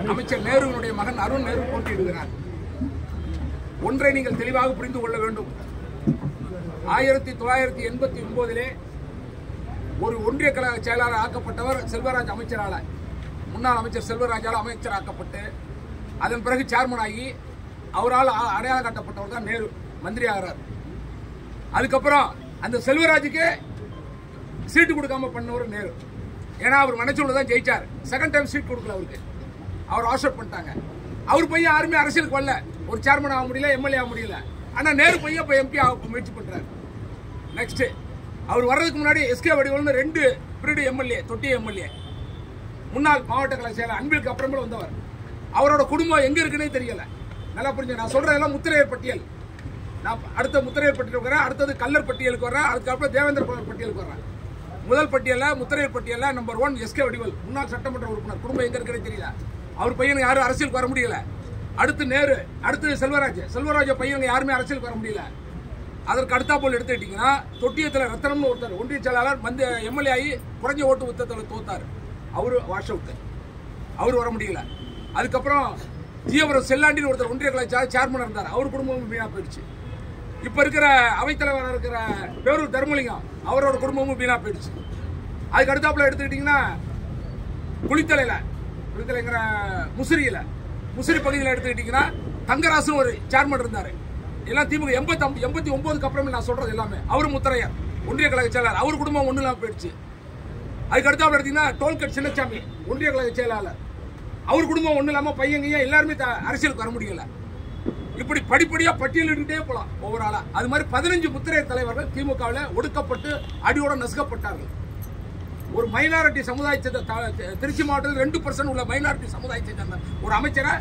அமைச்சர் நேருவினுடைய மகன் அருண் நேரு போட்டியிடுகிறார் ஒன்றை நீங்கள் தெளிவாக புரிந்து கொள்ள வேண்டும் ஆயிரத்தி தொள்ளாயிரத்தி எண்பத்தி ஒன்பதிலே ஒரு ஒன்றிய கழக செயலாளர் ஆக்கப்பட்டவர் செல்வராஜ் அமைச்சரால முன்னாள் அமைச்சர் செல்வராஜால் அமைச்சர் ஆக்கப்பட்டு அதன் பிறகு சேர்மன் ஆகி அவரால் அ- அடையாளம் காட்டப்பட்டவர் தான் நேரு மந்திரி ஆகிறார் அதுக்கப்புறம் அந்த செல்வராஜுக்கே சீட்டு கொடுக்காம பண்ணவர் நேரு ஏன்னா அவர் மனச்சூழல் தான் ஜெயிச்சார் செகண்ட் டைம் சீட் கொடுக்கல அவருக்கு அவர் ஆஷர் பண்ணிட்டாங்க அவர் பையன் யாருமே அரசியலுக்கு வரல ஒரு சேர்மன் ஆக முடியல எம்எல்ஏ ஆக முடியல ஆனா நேரு பையன் இப்ப எம்பி ஆக முயற்சி பண்றாரு நெக்ஸ்ட் அவர் வர்றதுக்கு முன்னாடி எஸ்கே வடிவல்னு ரெண்டு பிரீடு எம்எல்ஏ தொட்டி எம்எல்ஏ முன்னாள் மாவட்ட கலை செயலர் அன்பிற்கு அப்புறமே வந்தவர் அவரோட குடும்பம் எங்க இருக்குன்னே தெரியல நல்லா புரிஞ்சு நான் சொல்றதெல்லாம் முத்திரையர் பட்டியல் நான் அடுத்த முத்திரையர் பட்டியலுக்கு வரேன் அடுத்தது கல்லர் பட்டியலுக்கு வரேன் அதுக்கப்புறம் தேவேந்திர குலர் பட்டியலுக்கு வரேன் முதல் பட்டியல்ல முத்திரையர் பட்டியல்ல நம்பர் ஒன் எஸ்கே வடிவல் முன்னாள் சட்டமன்ற உறுப்பினர் குடும்பம் எங்க இருக்குன்னு தெரியல அவர் பையனுக்கு யாரும் அரசியலுக்கு வர முடியல அடுத்து நேரு அடுத்து செல்வராஜ் செல்வராஜ பையனுக்கு யாருமே அரசியலுக்கு வர முடியல அதற்கு அடுத்தா போல் எடுத்துக்கிட்டீங்கன்னா தொட்டியத்தில் ரத்தனம்னு ஒருத்தர் ஒன்றிய செயலாளர் மந்த எம்எல்ஏ ஆகி குறைஞ்ச ஓட்டு உத்தத்தில் தோத்தார் அவரு வாஷ் அவுட் அவர் வர முடியல அதுக்கப்புறம் ஜீவரம் செல்லாண்டின்னு ஒருத்தர் ஒன்றிய கலை சேர்மன் இருந்தார் அவர் குடும்பமும் வீணா போயிடுச்சு இப்ப இருக்கிற அவைத்தலைவராக இருக்கிற பேரூர் தர்மலிங்கம் அவரோட குடும்பமும் வீணா போயிடுச்சு அதுக்கு அடுத்தாப்புல எடுத்துக்கிட்டீங்கன்னா குளித்தலையில குளித்தலைங்கிற முசிறியில முசிறி பகுதியில் எடுத்துக்கிட்டீங்கன்னா தங்கராசுன்னு ஒரு சேர்மன் இருந்தாரு எல்லாம் திமுக எண்பத்தி எண்பத்தி ஒன்பதுக்கு அப்புறமே நான் சொல்றது எல்லாமே அவர் முத்தரையர் ஒன்றிய கழக செயலாளர் அவர் குடும்பம் ஒண்ணு இல்லாம போயிடுச்சு அதுக்கு அடுத்தாப்புல எடுத்தீங்கன்னா டோல்கட் சின்னசாமி ஒன்றிய கழக செயலாளர் அவர் குடும்பம் ஒண்ணு இல்லாம பையங்க எல்லாருமே த- அரசியலுக்கு வர முடியல இப்படி படிப்படியா பட்டியலிட்டுட்டே போலாம் ஒவ்வொரு ஆளா அது மாதிரி பதினஞ்சு முத்திரையர் தலைவர்கள் திமுகவில் ஒடுக்கப்பட்டு அடியோட நசுக்கப்பட்டார்கள் ஒரு மைனாரிட்டி சமுதாயத்தை சேர்ந்த த- திருச்சி மாவட்டத்தில் ரெண்டு பர்சன்ட் உள்ள மைனாரிட்டி சமுதாயத்தை சேர்ந்த ஒரு அமைச்சரை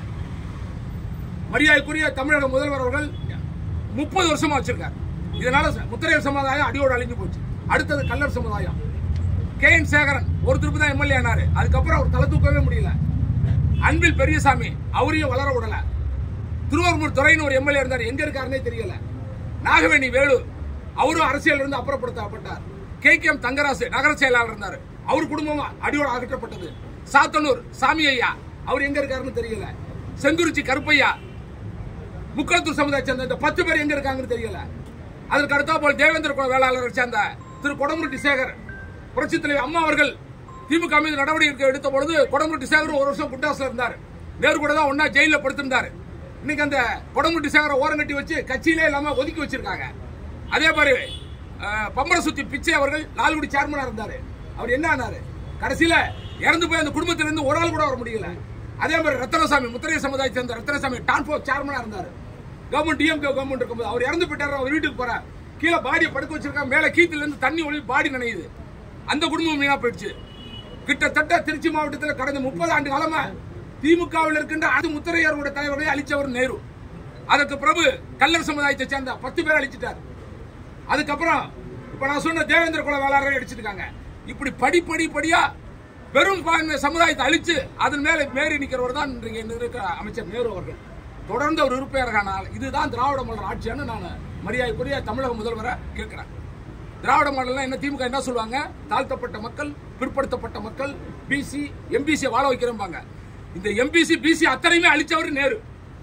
மரியாதைக்குரிய தமிழக முதல்வர் அவர்கள் முப்பது வருஷமா வச்சிருக்காரு இதனால ச- முத்திரையர் சமுதாயம் அடியோடு அழிஞ்சு போச்சு அடுத்தது கல்லர் சமுதாயம் கே என் சேகரன் ஒரு திருப்பி தான் எம்எல்ஏ ஆனாரு அதுக்கப்புறம் அவர் தலை தூக்கவே முடியல அன்பில் பெரியசாமி அவரையும் வளர விடல திருவாரூர் துறைன்னு ஒரு எம்எல்ஏ இருந்தார் எங்க இருக்காருன்னே தெரியல நாகவேணி வேலு அவரும் அரசியல் இருந்து அப்புறப்படுத்தப்பட்டார் கே கே எம் தங்கராசு நகர செயலாளர் இருந்தார் அவர் குடும்பம் அடியோடு அகற்றப்பட்டது சாத்தனூர் சாமி ஐயா அவர் எங்க இருக்காருன்னு தெரியல செங்குறிச்சி கருப்பையா முக்களத்தூர் சமுதாயத்தை சேர்ந்த இந்த பத்து பேர் எங்க இருக்காங்கன்னு தெரியல அதற்கு அடுத்தா போல் தேவேந்திர குல வேளாளரை சேர்ந்த திரு கொடமுருட்டி சேகர் புரட்சி தலைவர் அம்மா அவர்கள் திமுக மீது நடவடிக்கை எடுத்த பொழுது கொடமுருட்டி சேகர் ஒரு வருஷம் குண்டாஸ்ல இருந்தார் நேரு கூட தான் ஒன்னா ஜெயில படுத்திருந்தாரு இன்னைக்கு அந்த கொடமுருட்டி சேகரை ஓரம் கட்டி வச்சு கட்சியிலே இல்லாம ஒதுக்கி வச்சிருக்காங்க அதே மாதிரி அஹ், பம்பர சுத்தி பிச்சை அவர்கள் லால்குடி சேர்மனா இருந்தாரு அவர் என்ன ஆனாரு கடைசியில இறந்து போய் அந்த குடும்பத்திலிருந்து இருந்து ஒரு ஆள் கூட வர முடியல அதே மாதிரி ரத்தனசாமி முத்திரைய சமுதாயத்தை சேர்ந்த ரத்தனசாமி டான்போ சேர்மனா இருந்தாரு கவர்மெண்ட் டிஎம்கே கவர்மெண்ட் இருக்கும்போது அவர் இறந்து போயிட்டாரு அவர் வீட்டுக்கு போறார் கீழே பாடியை படுக்க வச்சிருக்காங்க மேல கீத்துல இருந்து தண்ணி ஒளி பாடி நனையுது அந்த குடும்பம் வீணா போயிடுச்சு கிட்டத்தட்ட திருச்சி மாவட்டத்தில் கடந்த முப்பது ஆண்டு காலமா திமுகவில் இருக்கின்ற அது முத்திரையரோட தலைவர்களை அழிச்சவர் நேரு அதற்கு பிறகு கல்லர் சமுதாயத்தை சேர்ந்த பத்து பேர் அழிச்சிட்டார் அதுக்கப்புறம் இப்ப நான் சொன்ன தேவேந்திர குல வேளாளரை அடிச்சிருக்காங்க இப்படி படிப்படி படியா பெரும் பான்மை சமுதாயத்தை அழிச்சு அதன் மேல மேறி நிக்கிறவர் தான் இன்றைக்கு இங்க இருக்கிற அமைச்சர் நேரு அவர்கள் தொடர்ந்து அவர் இருப்பேறானால் இதுதான் திராவிட மாடல் ஆட்சியான்னு நான் மரியாதைக்குரிய தமிழக முதல்வரை கேட்கிறேன் திராவிட மாடல்னா என்ன திமுக என்ன சொல்லுவாங்க தாழ்த்தப்பட்ட மக்கள் பிற்படுத்தப்பட்ட மக்கள் பிசி எம்பிசி வாழ வைக்கிறோம்பாங்க இந்த எம்பிசி பிசி அத்தனையுமே அழிச்சவர் நேரு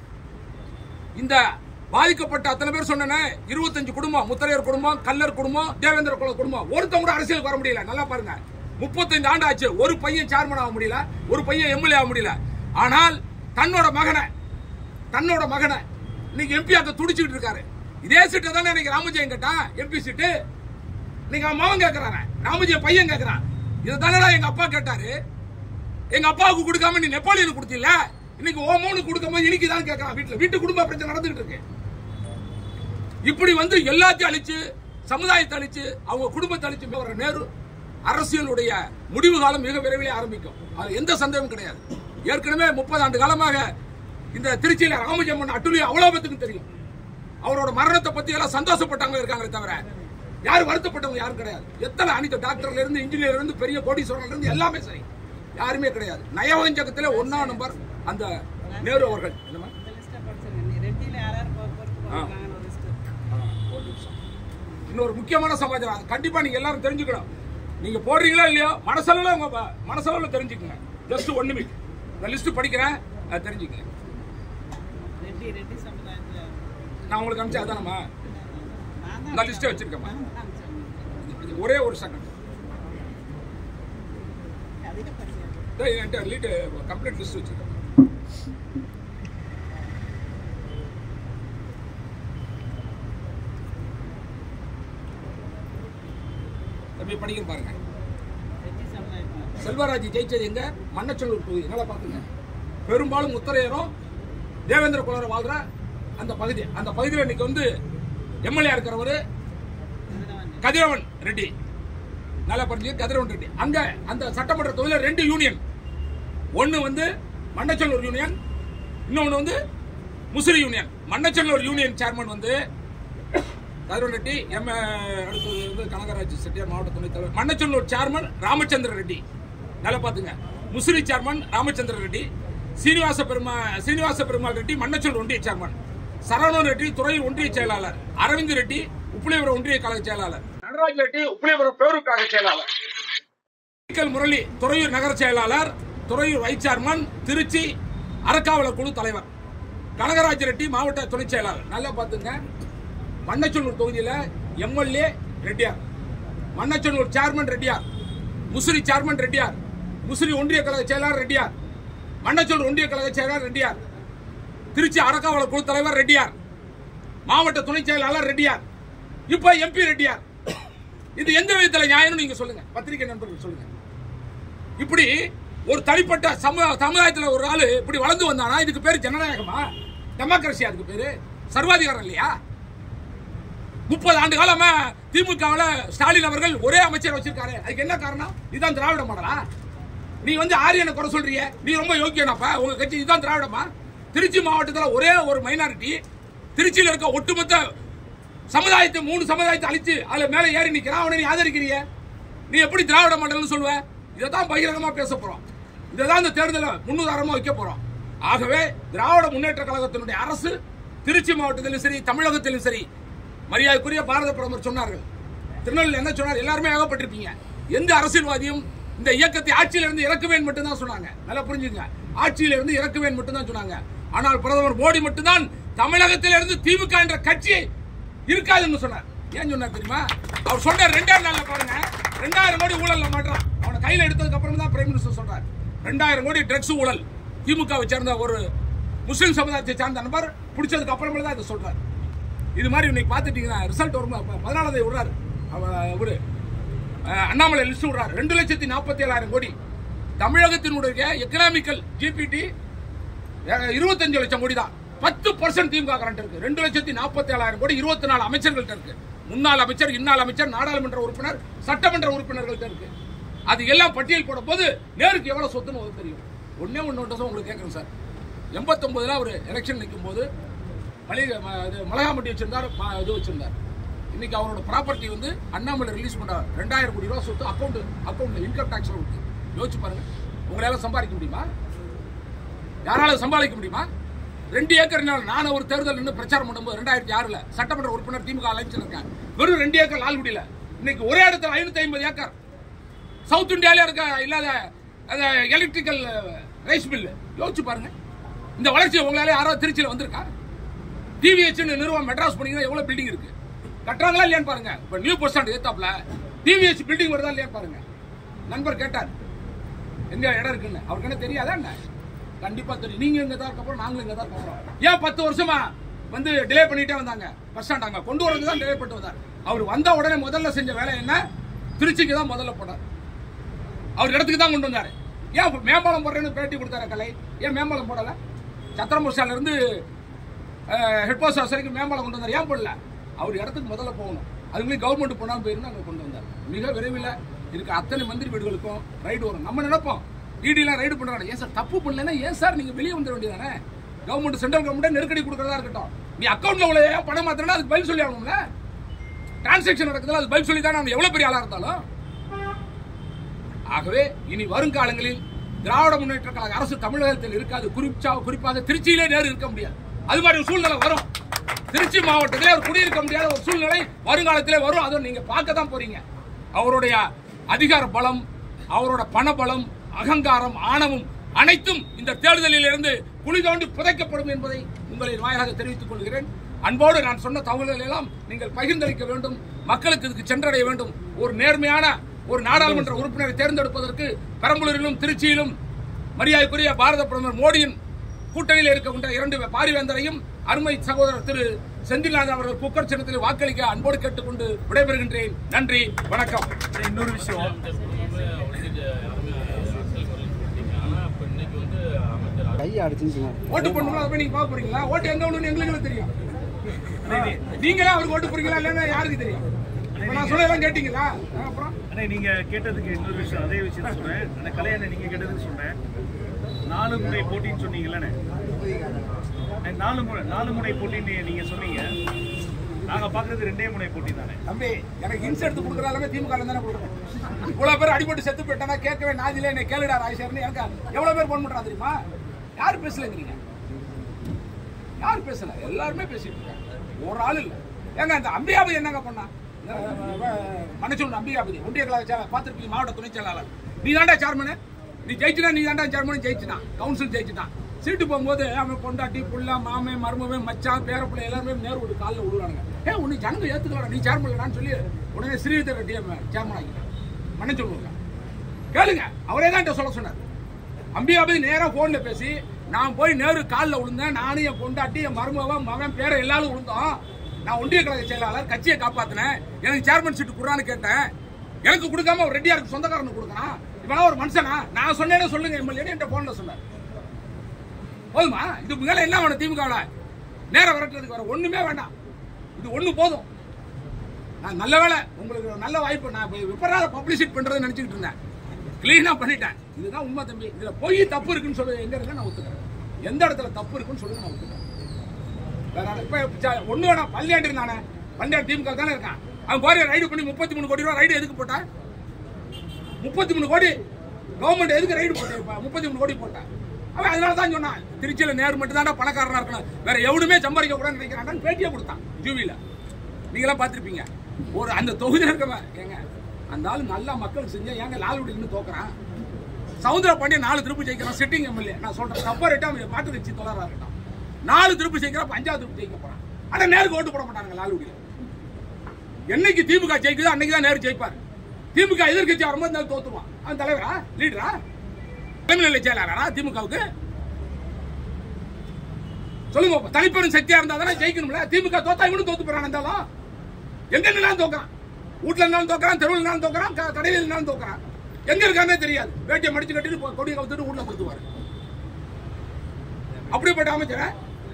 இந்த பாதிக்கப்பட்ட அத்தனை பேர் சொன்னேனே இருபத்தஞ்சு குடும்பம் முத்தரையர் குடும்பம் கல்லர் குடும்பம் தேவேந்திர குல குடும்பம் ஒருத்தவங்க கூட அரசியலுக்கு வர முடியல நல்லா பாருங்க முப்பத்தைந்து ஆண்டு ஆச்சு ஒரு பையன் சேர்மன் ஆக முடியல ஒரு பையன் எம்எல்ஏ ஆக முடியல ஆனால் தன்னோட மகனை தன்னோட மகனை இன்னைக்கு எம்பி அங்க துடிச்சுக்கிட்டு இருக்காரு இதே சீட்டை தானே இன்னைக்கு ராமஜெயம் கேட்டான் எம்பி சீட்டு இன்னைக்கு அவன் மகன் கேட்கறான் ராமஜெயம் பையன் கேட்கறான் இதை தானடா எங்க அப்பா கேட்டாரு எங்க அப்பாவுக்கு கொடுக்காம நீ நெப்பாளியனுக்கு கொடுத்தீல இன்னைக்கு ஓ மூணு கொடுக்காம இன்னைக்கு தான் கேட்கறான் வீட்டுல வீட்டு குடும்ப பிரச்சனை நடந்துகிட்டு இருக்கு இப்படி வந்து எல்லாத்தையும் அழிச்சு சமுதாயத்தை அழிச்சு அவங்க குடும்பத்தை அழிச்சு வர நேரு அரசியலுடைய முடிவு காலம் மிக விரைவிலே ஆரம்பிக்கும் அது எந்த சந்தேகமும் கிடையாது ஏற்கனவே முப்பது ஆண்டு காலமாக இந்த திருச்சியில ராமஜெயம்மன் அட்டுலி அவ்வளவு பேத்துக்கும் தெரியும் அவரோட மரணத்தை பத்தி எல்லாம் சந்தோஷப்பட்டவங்க இருக்காங்களே தவிர யாரும் வருத்தப்பட்டவங்க யாரும் கிடையாது எத்தனை அனைத்து டாக்டர்ல இருந்து இன்ஜினியர் இருந்து பெரிய கோடீஸ்வரர்ல இருந்து எல்லாமே சரி யாருமே கிடையாது நயவஞ்சகத்திலே ஒன்னா நம்பர் அந்த நேரு அவர்கள் என்னம்மா? இந்த லிஸ்ட்டை படிச்சிருங்க நீ ரெட்டியில் யார் யார் பொ- பொறுப்பு போகிறாங்கன்னு ஒரு லிஸ்ட்டு ஒரு நிமிஷம். இன்னொரு முக்கியமான சமாச்சாரம் அது கண்டிப்பா நீங்க எல்லாரும் தெரிஞ்சுக்கணும் நீங்க போடுறீங்களா இல்லையோ மனசளவுல உங்க ப- மனசளவுல தெரிஞ்சுக்கங்க ஜஸ்ட் ஒன் நிமிட் இந்த லிஸ்ட் படிக்கிறேன் அது தெரிஞ்சுக்கங்க ரெட்டி ரெட்டி சமுதாயத்துல நான் உங்களுக்கு அனுப்பிச்சா அதானம்மா நான் இந்த லிஸ்ட்டை வச்சிருக்கேம்மா தான் காமிச்சேன். இது- இது ஒரே ஒரு செகண்ட் அதிகப்படியா என்கிட்ட லீட் கம்ப்ளீட் லிஸ்ட் வச்சிருக்கேன் தம்பி படிக்க பாருங்க ரெட்டி சமுதாயத்துல செல்வராஜ் ஜெயிச்சது எங்க மன்னச்சல்லூர் தொகுதி நல்லா பாத்துங்க பெரும்பாலும் முத்தரையரும் தேவேந்திர குலர் வாழ்ற அந்த பகுதி அந்த பகுதியில் இன்னைக்கு வந்து எம்எல்ஏ இருக்கிறவரு இதுதான் கதிரவன் ரெட்டி நல்லா புரிஞ்சு கதிரவன் ரெட்டி அங்க அந்த சட்டமன்ற தொகுதியில் ரெண்டு யூனியன் ஒன்னு வந்து மன்னச்சல்லூர் யூனியன் இன்னொன்னு வந்து Musiri union Manachanallur union chairman வந்து கதிரவன் ரெட்டி எம் அடுத்தது வந்து கனகராஜ் செட்டியார் மாவட்ட துணைத் தலைவர் மன்னச்சல்லூர் சேர்மன் ராமச்சந்திர ரெட்டி நல்லா பாத்துங்க முசிறி சேர்மன் ராமச்சந்திர ரெட்டி சீனிவாச பெருமா சீனிவாச பெருமாள் ரெட்டி மன்னச்சல்லூர் ஒன்றிய சேர்மன் சரவணன் ரெட்டி துறையூர் ஒன்றிய செயலாளர் அரவிந்த் ரெட்டி உப்பிலியபுரம் ஒன்றிய கழக செயலாளர் நடராஜ் ரெட்டி உப்பிலியபுரம் பேரூர் கழக செயலாளர் மைக்கேல் முரளி துறையூர் நகர செயலாளர் துறையூர் வைஸ் சேர்மன் திருச்சி அறக்காவலர் குழு தலைவர் கனகராஜ் ரெட்டி மாவட்ட துணை செயலாளர் நல்லா பார்த்துங்க மன்னச்சனூர் தொகுதியில் MLA Reddiyar Manachanallur chairman Reddiyar Musiri chairman Reddiyar Musiri ஒன்றிய கழக செயலாளர் ரெட்டியார் மன்னச்சனூர் ஒன்றிய கழக செயலாளர் ரெட்டியார் திருச்சி அறக்காவலர் குழு தலைவர் ரெட்டியார் மாவட்ட துணை செயலாளர் ரெட்டியார் இப்ப எம்பி ரெட்டியார் இது எந்த விதத்துல நியாயம்னு நீங்க சொல்லுங்க பத்திரிகை நண்பர்கள் சொல்லுங்க இப்படி ஒரு தனிப்பட்ட சமூக சமுதாயத்துல ஒரு ஆளு இப்படி வளர்ந்து வந்தானா இதுக்கு பேரு ஜனநாயகமா டெமோக்ரஸியா அதுக்கு பேரு சர்வாதிகாரம் இல்லையா முப்பது ஆண்டு காலமா திமுகவுல ஸ்டாலின் அவர்கள் ஒரே அமைச்சர் வச்சிருக்காரு அதுக்கு என்ன காரணம் இதுதான் திராவிட மாடலா நீ வந்து ஆரியனை குறை சொல்றிய நீ ரொம்ப யோக்கியனாப்பா உங்க கட்சி இதுதான் திராவிடமா திருச்சி மாவட்டத்துல ஒரே ஒரு மைனாரிட்டி திருச்சியில இருக்க ஒட்டுமொத்த சமுதாயத்தை மூணு சமுதாயத்தை அழிச்சு அதுல மேல ஏறி நிக்கிறான் அவனை நீ ஆதரிக்கிறிய நீ எப்படி திராவிட மாடல்னு சொல்லுவ இதை தான் பகிரங்கமா பேச போறோம் இதை தான் இந்த தேர்தலை முன்னுதாரணமா வைக்க போறோம் ஆகவே திராவிட முன்னேற்ற கழகத்தினுடைய அரசு திருச்சி மாவட்டத்திலும் சரி தமிழகத்திலும் சரி மரியாதைக்குரிய பாரத பிரதமர் சொன்னார்கள் திருநெல்வேலி என்ன சொன்னார் எல்லாருமே ஏகப்பட்டிருப்பீங்க எந்த அரசியல்வாதியும் இந்த இயக்கத்தை ஆட்சியிலிருந்து இறக்குவேன் மட்டும்தான் சொன்னாங்க நல்லா புரிஞ்சுங்க ஆட்சியிலிருந்து இறக்குவேன் மட்டும்தான் சொன்னாங்க ஆனால் பிரதமர் மோடி மட்டும்தான் தமிழகத்திலிருந்து திமுக என்ற கட்சியை இருக்காதுன்னு சொன்னார் ஏன் சொன்னார் தெரியுமா அவர் சொன்னார் ரெண்டாயிரம் நாள்ல பாருங்க ரெண்டாயிரம் கோடி ஊழல்ல மாட்டான் அவனை கையில எடுத்ததுக்கு அப்புறம் தான் பிரைம் மினிஸ்டர் சொல்றார் ரெண்டாயிரம் கோடி ட்ரக்ஸ் ஊழல் திமுகவை சேர்ந்த ஒரு முஸ்லிம் சமுதாயத்தை சார்ந்த நபர் பிடிச்சதுக்கு அப்புறமே தான் இதை சொல்றாரு இது மாதிரி இன்னைக்கு பார்த்துட்டீங்கன்னா ரிசல்ட் வரும் பதினாலாம் தேதி விடுறாரு அவ- இவரு அஹ், அண்ணாமலை லிஸ்ட் விடுறாரு ரெண்டு லட்சத்தி நாற்பத்தி ஏழாயிரம் கோடி தமிழகத்தினுடைய எக்கனாமிக்கல் ஜிபிடி இருபத்தஞ்சு லட்சம் கோடி தான் பத்து பர்சன்ட் திமுக கரண்ட் இருக்கு ரெண்டு லட்சத்தி நாற்பத்தி ஏழாயிரம் கோடி இருபத்தி நாலு அமைச்சர்கள்ட்ட இருக்கு முன்னாள் அமைச்சர் இன்னாள் அமைச்சர் நாடாளுமன்ற உறுப்பினர் சட்டமன்ற உறுப்பினர்கள்ட்ட இருக்கு அது எல்லாம் பட்டியல் போடும் போது நேருக்கு எவ்வளவு சொத்துன்னு உங்களுக்கு தெரியும் ஒன்னே ஒன்று ஒன்று உங்களுக்கு கேட்குறேன் சார் எண்பத்தொன்பதுல ஒரு எலெக்ஷன் நிற்கும் போது மளிகை ம- இது மிளகாமட்டி வச்சிருந்தார் ம- இது வச்சிருந்தார் இன்னைக்கு அவரோட ப்ராப்பர்ட்டி வந்து அண்ணாமலை ரிலீஸ் பண்றாரு ரெண்டாயிரம் கோடி ரூபா சொத்து அக்கௌண்ட் அக்கௌண்ட்ல இன்கம் டாக்ஸ்ல இருக்கு யோசிச்சு பாருங்க உங்களால சம்பாதிக்க முடியுமா யாரால சம்பாதிக்க முடியுமா ரெண்டு ஏக்கர் நிலம் நான் ஒரு தேர்தல் நின்று பிரச்சாரம் பண்ணும்போது ரெண்டாயிரத்தி ஆறுல சட்டமன்ற உறுப்பினர் திமுக அலைன்ஸ்ல இருக்கேன் வெறும் ரெண்டு ஏக்கர் லால்குடியில இன்னைக்கு ஒரே இடத்துல ஐநூத்தி ஐம்பது ஏக்கர் சவுத் இந்தியால இருக்க இல்லாத அந்த எலக்ட்ரிக்கல் ரைஸ் மில் யோசிச்சு பாருங்க இந்த வளர்ச்சி உங்களால யாராவது திருச்சியில வந்திருக்கா டிவிஹெச் நிறுவனம் மெட்ராஸ் போனீங்கன்னா எவ்வளவு பில்டிங் இருக்கு கட்டுறாங்களா இல்லையான்னு பாருங்க இப்ப நியூ பஸ் ஸ்டாண்ட் ஏத்தாப்ல டிவிஹெச் பில்டிங் வருதா இல்லையான்னு பாருங்க நண்பர் கேட்டார் எங்க இடம் இருக்குன்னு அவருக்கு என்ன தெரியாதா என்ன கண்டிப்பா தெரியும் நீங்க இங்க தான் இருக்கப்போ நாங்களும் இங்க தான் இருக்கோம் ஏன் பத்து வருஷமா வந்து டிலே பண்ணிட்டே வந்தாங்க பஸ் ஸ்டாண்ட் அங்க கொண்டு வரது தான் டிலே பண்ணிட்டு வந்தார் அவர் வந்த உடனே முதல்ல செஞ்ச வேலை என்ன திருச்சிக்கு தான் முதல்ல போனார் அவர் இடத்துக்கு தான் கொண்டு வந்தாரு ஏன் இப்ப மேம்பாலம் போடுறேன்னு பேட்டி கொடுத்தாரு கலை ஏன் மேம்பாலம் போடல சத்திரமுர்சால இருந்து ஹெட் போஸ்ட் ஹவுஸ் வரைக்கும் மேம்பாலம் கொண்டு வந்தார் ஏன் போடல அவர் இடத்துக்கு முதல்ல போகணும் அதுக்குள்ளே கவர்மெண்ட் போனாலும் போயிருந்து அங்கே கொண்டு வந்தார் மிக விரைவில் இருக்க அத்தனை மந்திரி வீடுகளுக்கும் ரைடு வரும் நம்ம நினைப்போம் இடிலாம் ரைடு பண்றாங்க ஏன் சார் தப்பு பண்ணலன்னா ஏன் சார் நீங்க வெளியே வந்துட வேண்டியதானே கவர்மெண்ட் சென்ட்ரல் கவர்மெண்ட் நெருக்கடி கொடுக்கறதா இருக்கட்டும் நீ அக்கௌண்ட்ல உள்ள ஏன் பணம் மாத்திரனா அதுக்கு பதில் சொல்லி ஆகணும்ல டிரான்சாக்ஷன் நடக்குதுல அது பதில் சொல்லி தானே அவன் எவ்வளவு பெரிய ஆளா இருந்தாலும் ஆகவே இனி வருங்காலங்களில் திராவிட முன்னேற்ற கழக அரசு தமிழகத்தில் இருக்காது குறிப்பா குறிப்பாக திருச்சியிலே நேரு இருக்க முடியாது அது மாதிரி ஒரு சூழ்நிலை வரும் திருச்சி மாவட்டத்திலே அவர் குடியிருக்க முடியாத ஒரு சூழ்நிலை வருங்காலத்திலே வரும் அதை நீங்க பார்க்க தான் போறீங்க அவருடைய அதிகார பலம் அவரோட பண பலம் அகங்காரம் ஆணவம் அனைத்தும் இந்த தேர்தலில் இருந்து குழி தோண்டி புதைக்கப்படும் என்பதை உங்களின் வாயிலாக தெரிவித்துக் கொள்கிறேன் அன்போடு நான் சொன்ன தகவல்களை எல்லாம் நீங்கள் பகிர்ந்தளிக்க வேண்டும் மக்களுக்கு இதுக்கு சென்றடைய வேண்டும் ஒரு நேர்மையான ஒரு நாடாளுமன்ற உறுப்பினரை தேர்ந்தெடுப்பதற்கு பெரம்பலூரிலும் திருச்சியிலும் மரியாதைக்குரிய பாரத பிரதமர் மோடியின் கூட்டணியில் இருக்கின்ற இரண்டு பாரிவேந்தரையும் அருமை சகோதரர் திரு செந்தில்நாதன் அவர்கள் குக்கர் சின்னத்தில் வாக்களிக்க அன்போடு கேட்டுக்கொண்டு விடைபெறுகின்றேன் நன்றி வணக்கம் இன்னொரு விஷயம் கையை அடிச்சுன்னு சொன்னார் ஓட்டு பண்ணும்போது அதை போய் நீங்க பார்க்க போறீங்களா ஓட்டு எங்க ஒண்ணு எங்களுக்கு தெரியும் நீங்களே அவருக்கு ஓட்டு போறீங்களா இல்லைன்னா யாருக்கு தெரியும் இப்ப நான் சொல்லலாம் கேட்டீங்களா ஆ, அப்புறம் அண்ணே நீங்க கேட்டதுக்கு இன்னொரு விஷயம் அதே விஷயம் சொல்றேன் அந்த கலையண்ணே நீங்க கேட்டதுக்கு சொல்றேன் நாலு முறை போட்டின்னு சொன்னீங்கல்லண்ணே அண்ணே, நாலு முறை நாலு முறை போட்டின்னு நீங்க சொன்னீங்க நாங்க பாக்குறது ரெண்டே முறை போட்டி தானே தம்பி எனக்கு இன்ஸ் எடுத்து கொடுக்குறாலுமே திமுக ல தானே கொடுக்குறோம் இவ்வளவு பேர் அடிபட்டு செத்து போயிட்டானா கேட்கவே நாதிலே என்னை கேளுடா ராஜேஷர்னு எனக்கு எவ்வளவு பேர் போன் பண்றா தெரியுமா யார் பேசலங்கிறீங்க யார் பேசல எல்லாருமே பேசிட்டு இருக்காங்க ஒரு ஆள் இல்ல ஏங்க இந்த அம்பியாபதி என்னங்க பண்ணா மனுஷன் அம்பியாபதி ஒன்றிய கழக செயலாளர் பார்த்திருப்பீங்க மாவட்ட துணை செயலாளர் நீ தாண்டா சேர்மனு நீ ஜெயிச்சினா நீ தாண்டா சேர்மனு ஜெயிச்சிட்டான் கவுன்சில் ஜெயிச்சிட்டான் சீட்டு போகும்போது அவன் பொண்டாட்டி புள்ள மாமே மருமவே மச்சான் பேரப்புள்ள எல்லாருமே நேரு ஒரு காலில் விழுவானுங்க ஏ உன்னை ஜனங்க ஏத்துக்கலாம் நீ சேர்மன் சொல்லி உடனே ஸ்ரீதர் ரெட்டி சேர்மன் ஆகிட்டான் மன்ன சொல்லுவாங்க கேளுங்க அவரே தான் என்கிட்ட சொல்ல சொன்னார் அம்பியாபதி நேரா போன்ல பேசி நான் போய் நேரு காலில் விழுந்தேன் நானும் என் பொண்டாட்டி என் மருமகன் மகன் பேர எல்லாரும் விழுந்தோம் நான் ஒன்றிய கழக செயலாளர் கட்சியை காப்பாத்தினேன் எனக்கு சேர்மன் சீட்டு குடுறான்னு கேட்டேன் எனக்கு கொடுக்காம ஒரு ரெட்டியாருக்கு சொந்தக்காரனுக்கு கொடுக்கணும் இவனா ஒரு மனுஷனா நான் சொன்னேன்னு சொல்லுங்க எம்எல்ஏ என்கிட்ட போன்ல சொன்னார் போதுமா இது மேல என்ன வேணும் திமுகவில் நேரம் விரட்டுறதுக்கு வர ஒண்ணுமே வேண்டாம் இது ஒண்ணு போதும் நான் நல்ல வேலை உங்களுக்கு ஒரு நல்ல வாய்ப்பு நான் விபராத பப்ளிசிட் பண்றதை நினைச்சுக்கிட்டு இருந்தேன் கிளீனா பண்ணிட்டேன் இதுதான் உண்மை தம்பி இதுல பொய் தப்பு இருக்குன்னு சொல்லி எங்க இருக்கு நான் ஒத்துக்கிறேன் எந்த இடத்துல தப்பு இருக்குன்னு சொல்லுங்க நான் ஒத்துக்கிறேன் வேற ஆளு- இப்ப ச- ஒண்ணு வேணாம் பள்ளியாண்டு இருந்தானே பள்ளியாண்டு திமுக தானே இருக்கான் அவன் பாரு ரைடு பண்ணி முப்பத்தி மூணு கோடி ரூபாய் ரைடு எதுக்கு போட்டான் முப்பத்தி மூணு கோடி கவர்மெண்ட் எதுக்கு ரைடு போட்டு முப்பத்தி மூணு கோடி போட்டான் அவன் அதனால தான் சொன்னான் திருச்சியில நேரு மட்டும் தான்டா பணக்காரனா இருக்கணும் வேற எவனுமே சம்பாதிக்க கூட நினைக்கிறான் பேட்டியே கொடுத்தான் ஜூவில நீங்களாம் பார்த்திருப்பீங்க ஒரு அந்த தொகுதியில் இருக்கவன் ஏங்க அந்த ஆளு நல்லா மக்களுக்கு செஞ்சா ஏங்க லால்குடி இன்னும் தோக்குறான் சவுந்தர பாண்டியன் நாலு திருப்பு ஜெயிக்கிறான் சிட்டிங் எம்எல்ஏ நான் சொல்றேன் செப்பரேட்டா அவன் மாட்டு கட்சி தொடரா இருக்கட்டும் நாலு திருப்பு ஜெயிக்கிறான் அஞ்சாவது திருப்பு ஜெயிக்க போறான் ஆனா நேருக்கு ஓட்டு போட மாட்டாங்க லால்குடியில் என்னைக்கு திமுக ஜெயிக்குதோ அன்னைக்கு தான் நேரு ஜெயிப்பார் திமுக எதிர்கட்சி வரும்போது நேரு தோத்துருவான் அவன் தலைவரா லீடரா தலைமை நிலை செயலாளரா திமுகவுக்கு சொல்லுங்க பாப்போம். தனிப்பெரும் சக்தியா இருந்தா தானே ஜெயிக்கணும்ல திமுக தோத்தா இவனும் தோத்து போறான் இருந்தாலும் எங்க இருந்தாலும் தோக்குறான் வீட்டுல இருந்தாலும் தோக்குறான் தெருவில் இருந்தாலும் தோக்குறான் க- கடையில் இருந்தாலும் தோக்குறான் எங்க இருக்கானே தெரியாது வேட்டியை மடிச்சு கட்டிட்டு கொ- கொடியை கவுத்துட்டு வீட்டுல கொடுத்துவாரு அப்படிப்பட்ட அமைச்சர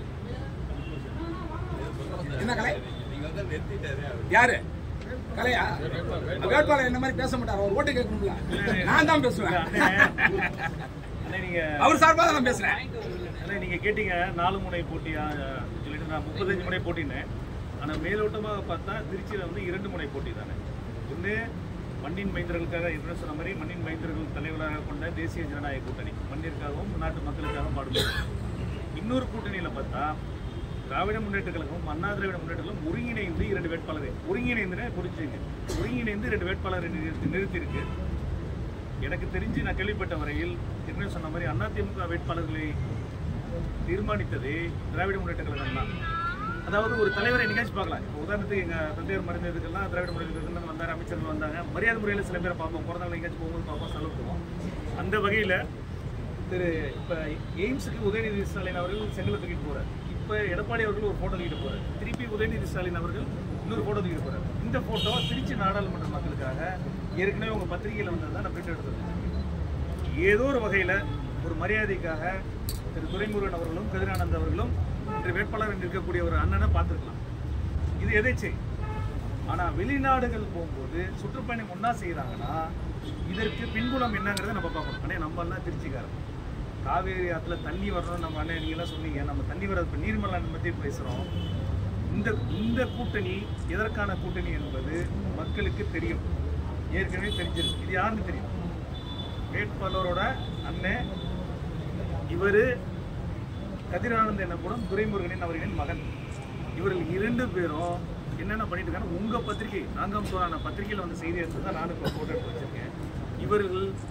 என்ன கலை யாரு கலையா வேட்பாளர் என்ன மாதிரி பேச மாட்டார் அவர் ஓட்டு கேட்கணும்ல நான் தான் பேசுவேன் அண்ணே நீங்க அவர் சார்பா தான் நான் பேசுறேன் அண்ணே நீங்க கேட்டீங்க நாலு முனை போட்டியா சொல்லிட்டு நான் முப்பத்தஞ்சு முனை போட்டினேன் ஆனா மேலோட்டமாக பார்த்தா திருச்சியில வந்து இரண்டு முனை போட்டி தானே ஒன்று மண்ணின் மைந்தர்களுக்காக என்ன சொன்ன மாதிரி மண்ணின் மைந்தர்கள் தலைவராக கொண்ட தேசிய ஜனநாயக கூட்டணி மண்ணிற்காகவும் நாட்டு மக்களுக்காக பாடுபடும் இன்னொரு கூட்டணியில பார்த்தா திராவிட முன்னேற்ற கழகம் அண்ணா திராவிட முன்னேற்ற கழகம் ஒருங்கிணைந்து இரண்டு வேட்பாளரை ஒருங்கிணைந்து புரிஞ்சுங்க ஒருங்கிணைந்து ரெண்டு வேட்பாளரை நிறுத்தி நிறுத்தியிருக்கு எனக்கு தெரிஞ்சு நான் கேள்விப்பட்ட வரையில் என்ன சொன்ன மாதிரி அதிமுக வேட்பாளர்களை தீர்மானித்தது திராவிட முன்னேற்ற கழகம் தான் அதாவது ஒரு தலைவரை நிகழ்ச்சி பார்க்கலாம் இப்போ உதாரணத்துக்கு எங்க தந்தையார் மறைந்ததுக்கெல்லாம் திராவிட முன்னேற்ற கழகம் வந்தார் அமைச்சர்கள் வந்தாங்க மரியாதை முறையில் சில பேரை பார்ப்போம் பிறந்த நாள் நிகழ்ச்சி போகும்போது பார்ப்போம் செலவு போவோம் அந்த வகையில் திரு இப்போ எய்ம்ஸுக்கு உதயநிதி ஸ்டாலின் அவர்கள் செங்கலை தூக்கிட்டு போறார் இப்போ எடப்பாடி அவர்கள் ஒரு ஃபோட்டோ தூக்கிட்டு போறார் திருப்பி உதயநிதி ஸ்டாலின் அவர்கள் இன்னொரு ஃபோட்டோ தூக்கிட்டு போறார் இந்த ஃபோட்டோ திருச்சி நாடாளுமன்ற மக்களுக்காக ஏற்கனவே உங்க பத்திரிகையில் வந்தது நான் பிரிண்ட் எடுத்து வச்சிருக்கேன். ஏதோ ஒரு வகையில் ஒரு மரியாதைக்காக திரு துரைமுருகன் அவர்களும் கதிரானந்த் அவர்களும் இன்று வேட்பாளர் இருக்கக்கூடிய ஒரு அண்ணனை பார்த்துருக்கலாம் இது எதேச்சை ஆனால் வெளிநாடுகள் போகும்போது சுற்றுப்பயணம் ஒன்றா செய்கிறாங்கன்னா இதற்கு பின்புலம் என்னங்கிறத நம்ம பார்க்கணும் அண்ணே நம்ம எல்லாம் திருச்சிக்காரன் காவேரி ஆற்றுல தண்ணி வரணும் நம்ம அண்ணன் நீங்களாம் சொன்னீங்க நம்ம தண்ணி வர இப்போ நீர்மலான் பற்றி பேசுகிறோம் இந்த இந்த கூட்டணி எதற்கான கூட்டணி என்பது மக்களுக்கு தெரியும் ஏற்கனவே தெரிஞ்சிருக்கு இது யாருன்னு தெரியும் வேட்பாளரோட அண்ணன் இவர் கதிரானந்த் என்னப்படும் துரைமுருகனின் அவர்களின் மகன் இவர்கள் இரண்டு பேரும் என்னென்ன பண்ணிட்டு இருக்காங்க உங்க பத்திரிகை நான்காம் சோழான பத்திரிகையில் வந்து செய்தி எடுத்து தான் நானும் இப்போ போட்டோ எடுத்து வச்சிருக்கேன் இவர்கள் உண்மை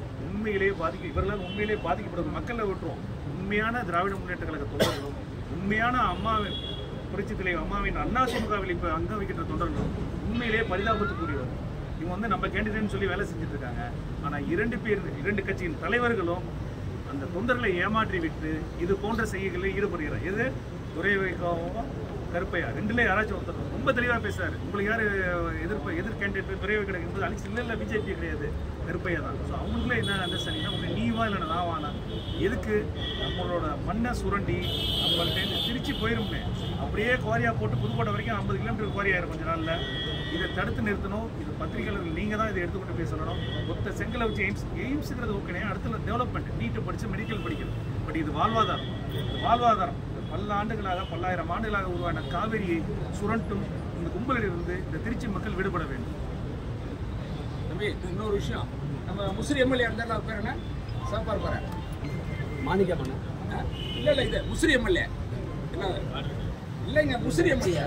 உண்மையிலேயே பாதிக்க இவர்களால் உண்மையிலேயே பாதிக்கப்படுவது மக்களை விட்டுருவோம் உண்மையான திராவிட முன்னேற்ற கழக தொண்டர்களும் உண்மையான அம்மாவின் புரட்சி தலைவர் அம்மாவின் அண்ணா திமுகவில் இப்போ அங்கம் வைக்கின்ற தொண்டர்களும் உண்மையிலேயே பரிதாபத்துக்குரியவர் இவங்க வந்து நம்ம கேண்டிடேட்னு சொல்லி வேலை செஞ்சுட்டு இருக்காங்க ஆனா இரண்டு பேர் இரண்டு கட்சியின் தலைவர்களும் அந்த தொண்டர்களை ஏமாற்றி விட்டு இது போன்ற செய்கைகளில் ஈடுபடுகிறார் எது துறை வைக்கவும் கருப்பையா ரெண்டுல யாராச்சும் ஒருத்தர் ரொம்ப தெளிவா பேசுறாரு உங்களுக்கு யாரு எதிர்ப்பு எதிர் கேண்டிடேட் துறை வைக்கிற என்பது அழிச்சு இல்ல இல்ல பிஜேபி கிடையாது கருப்பையா தான் ஸோ அவங்களுக்குள்ள என்ன அண்டர்ஸ்டாண்டிங் உங்க நீ வா இல்லை நான் வானா எதுக்கு நம்மளோட மண்ணை சுரண்டி நம்மள்ட்ட இருந்து திருச்சி போயிருமே அப்படியே குவாரியா போட்டு புதுக்கோட்டை வரைக்கும் ஐம்பது கிலோமீட்டர் குவாரியாயிரும் கொஞ்ச நாள்ல இதை தடுத்து நிறுத்தணும் இது பத்திரிகையாளர்கள் நீங்க தான் இதை எடுத்துக்கொண்டு போய் சொல்லணும் ஒத்த செங்கலை வச்சு எய்ம்ஸ் எய்ம்ஸுங்கிறது ஓகே அடுத்த டெவலப்மெண்ட் நீட்டை படிச்சு மெடிக்கல் படிக்கணும் பட் இது வாழ்வாதாரம் இது வாழ்வாதாரம் இது பல ஆண்டுகளாக பல்லாயிரம் ஆண்டுகளாக உருவான காவிரியை சுரண்டும் இந்த கும்பலிலிருந்து இந்த திருச்சி மக்கள் விடுபட வேண்டும் தம்பி இன்னொரு விஷயம் நம்ம முஸ்லி எம்எல்ஏ இருந்தாலும் அவர் பேர் என்ன சாப்பார் பாரு மாணிக்கம்மன் இல்ல இல்ல இது முஸ்லி எம்எல்ஏ என்ன இல்லைங்க முஸ்லி எம்எல்ஏ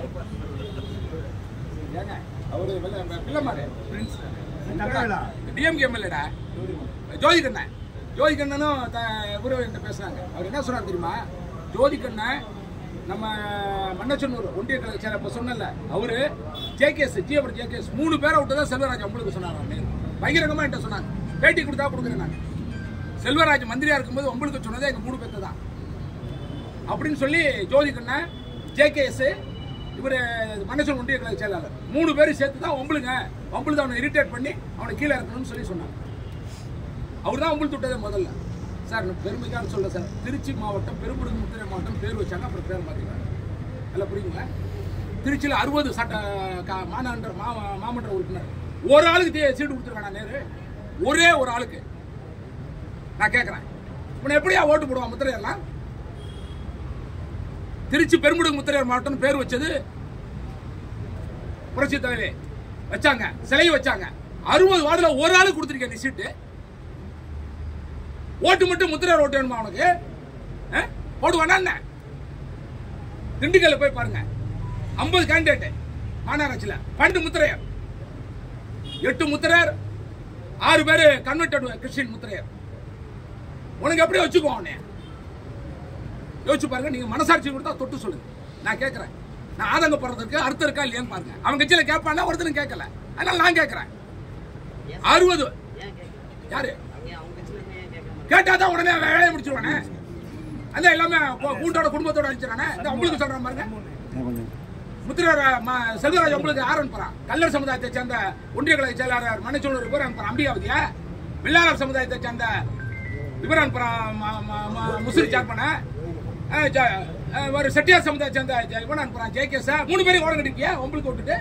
ஏங்க அவரு வெள்ள- பிள்ளைமாரு டிஎம்கே எம்எல்ஏடா ஜோதி கண்ணன் ஜோதி கண்ணனும் த- இவரும் என்கிட்ட பேசுனாங்க அவர் என்ன சொன்னார் தெரியுமா ஜோதி கண்ணன் நம்ம மன்னச்சனூர் ஒன்றிய கழக செயலர் இப்ப சொன்னல அவரு ஜேகேஎஸ் ஜிஎவர் ஜேகேஎஸ் மூணு பேரை விட்டு தான் செல்வராஜ் உங்களுக்கு சொன்னாங்க பகிரங்கமா என்கிட்ட சொன்னாங்க பேட்டி கொடுத்தா கொடுக்குறேன் நான் செல்வராஜ் மந்திரியா இருக்கும்போது உங்களுக்கு சொன்னதே எங்க மூணு பேர்த்து தான் அப்படின்னு சொல்லி ஜோதி கண்ணன் ஜேகேஎஸ் இவர் மன்னச்சன் ஒன்றிய கழக செயலாளர் மூணு பேரும் சேர்த்து தான் ஒம்பளுங்க ஒம்பளுக்கு அவனை இரிட்டேட் பண்ணி அவனை கீழே இறக்கணும்னு சொல்லி சொன்னாங்க அவர் தான் ஒம்பள் தொட்டதே முதல்ல சார் நான் பெருமைக்காக சொல்ல சார் திருச்சி மாவட்டம் பெரும்புடுகு முத்திரை மாவட்டம் பேர் வச்சாங்க அப்புறம் பேர் மாற்றிட்டாங்க நல்லா புரியுங்களா திருச்சியில் அறுபது சட்ட க- மாநாட்ட மா மாமன்ற உறுப்பினர் ஒரு ஆளுக்கு தே- சீட்டு கொடுத்துருக்கானா நேரு ஒரே ஒரு ஆளுக்கு நான் கேட்குறேன் இவனை எப்படியா ஓட்டு போடுவான் முத்திரையெல்லாம் திருச்சி பெரும்புடுகு முத்திரையர் மாவட்டம் பேர் வச்சது புரட்சி தலைவி வச்சாங்க சிலையை வச்சாங்க அறுபது வார்டுல ஒரு ஆளு கொடுத்துருக்கேன் நீ சீட்டு ஓட்டு மட்டும் முத்திரையர் ஓட்டு வேணுமா உனக்கு ஆ? போடுவானா என்ன திண்டுக்கல்ல போய் பாருங்க ஐம்பது கேண்டிடேட் மாநகராட்சியில பன்னெண்டு முத்திரையர் எட்டு முத்திரையர் ஆறு பேரு கன்வெர்டட் கிறிஸ்டின் முத்திரையர் உனக்கு எப்படி வச்சுக்கோ அவனே யோசிச்சு பாருங்க நீங்க மனசாட்சி கொடுத்தா தொட்டு சொல்லுங்க நான் கேட்கறேன் நான் ஆதங்கப்படுறதுக்கு அர்த்தம் இருக்கா இல்லையான்னு பாருங்க அவன் கட்சியில கேட்பானா ஒருத்தரும் கேட்கல அதனால நான் கேட்கறேன் அறுபது யாரு கேட்டாதான் உடனே வேலையை முடிச்சிருவானே அதான் எல்லாமே கூ- கூட்டோட குடும்பத்தோட அழிச்சிடானே இந்த உங்களுக்கு சொல்றேன் பாருங்க முத்திரையர் ம- செல்வராஜ் உங்களுக்கு யார் அனுப்புறான் கல்லர் சமுதாயத்தை சேர்ந்த ஒன்றிய கழக செயலாளர் மணிச்சூழல் பேர் அனுப்புறான் அம்பிகாவதியா வெள்ளாளர் சமுதாயத்தை சேர்ந்த இவர் அனுப்புறான் ம- ம- ம- முசிறி சார்பன ஒரு செட்டியார் சமுதாயத்தை சேர்ந்த ஜ- இவன் அனுப்புறான் ஜே கே சார் மூணு பேரும் ஓரம் கட்டிக்கியா உங்களுக்கு விட்டுட்டு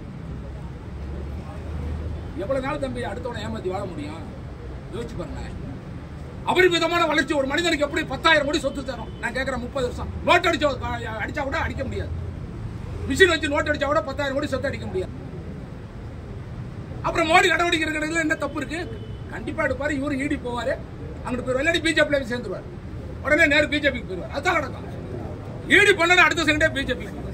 எவ்வளவு நாள் தம்பி அடுத்தவனை ஏமாத்தி வாழ முடியும் யோசிச்சு பாருங்க அபரிமிதமான வளர்ச்சி ஒரு மனிதனுக்கு எப்படி பத்தாயிரம் கோடி சொத்து தரும் நான் கேட்கறேன் முப்பது வருஷம் நோட் அடிச்ச அடிச்சா கூட அடிக்க முடியாது மிஷின் வச்சு நோட் அடிச்சா கூட பத்தாயிரம் கோடி சொத்து அடிக்க முடியாது அப்புறம் மோடி நடவடிக்கை இருக்கிறதுல என்ன தப்பு இருக்கு கண்டிப்பா எடுப்பாரு இவரு ஈடி போவாரு அங்கிட்டு போய் விளையாடி பிஜேபி சேர்ந்துருவாரு உடனே நேரு பிஜேபிக்கு போயிருவார் அதான் நடக்கும் ஈடி பண்ணா அடுத்த செகண்டே பிஜேபி